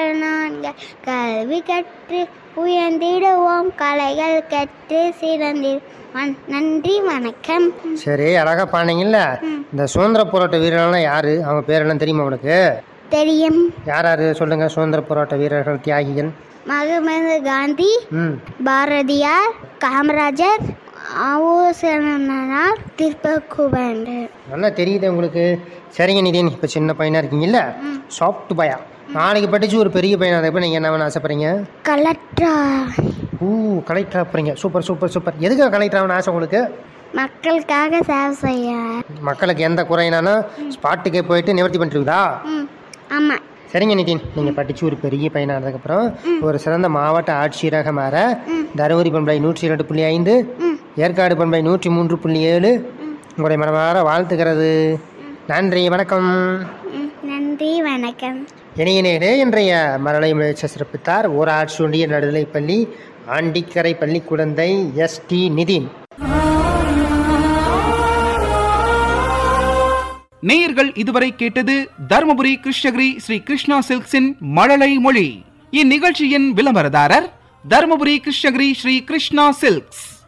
நான்கு கல்வி கற்று உயர்ந்திடுவோம் கலைகள் கற்று சிறந்திடுவோம் நன்றி வணக்கம் சரி அழகா பாடினீங்கல்ல இந்த சுதந்திர போராட்ட வீரர்கள்லாம் யாரு அவங்க பேரெல்லாம் தெரியுமா உனக்கு தெரியும் யார் யாரு சொல்லுங்க சுதந்திர போராட்ட வீரர்கள் தியாகிகள் மகாத்மா காந்தி ம் பாரதியார் காமராஜர் ஆவோசனார் திருப்பகுபண்டர் நல்லா தெரியுது உங்களுக்கு சரிங்க நிதின் இப்போ சின்ன பையனா இருக்கீங்கல்ல சாஃப்ட் பயா நாளைக்கு படிச்சு ஒரு பெரிய பையனா இருக்கப்ப நீங்கள் என்ன வேணும் ஆசைப்படுறீங்க கலெக்டரா ஊ கலெக்டர் போகிறீங்க சூப்பர் சூப்பர் சூப்பர் எதுக்காக கலெக்டர் ஆகணும் ஆசை உங்களுக்கு மக்களுக்காக சேவை செய்ய மக்களுக்கு எந்த குறையினாலும் ஸ்பாட்டுக்கே போயிட்டு நிவர்த்தி பண்ணிட்டுருக்குதா ம் ஆமாம் சரிங்க நிதின் நீங்கள் படித்து ஒரு பெரிய பையனாக இருந்ததுக்கப்புறம் ஒரு சிறந்த மாவட்ட ஆட்சியராக மாற தருமபுரி பண்பலை நூற்றி இரண்டு புள்ளி ஐந்து ஏற்காடு பண்பலை நூற்றி மூன்று புள்ளி ஏழு உங்களுடைய மனமார வாழ்த்துக்கிறது நன்றி வணக்கம் ம், நன்றி வணக்கம் இணையனேடே இன்றைய மரலை முயற்சி சிறப்பித்தார் ஊராட்சி ஒன்றிய நடுநிலைப்பள்ளி ஆண்டிக்கரை பள்ளி குழந்தை எஸ் டி நிதின் நேயர்கள் இதுவரை கேட்டது தருமபுரி கிருஷ்ணகிரி ஸ்ரீ கிருஷ்ணா சில்க்ஸின் மழலை மொழி இந்நிகழ்ச்சியின் விளம்பரதாரர் தருமபுரி கிருஷ்ணகிரி ஸ்ரீ கிருஷ்ணா சில்க்ஸ்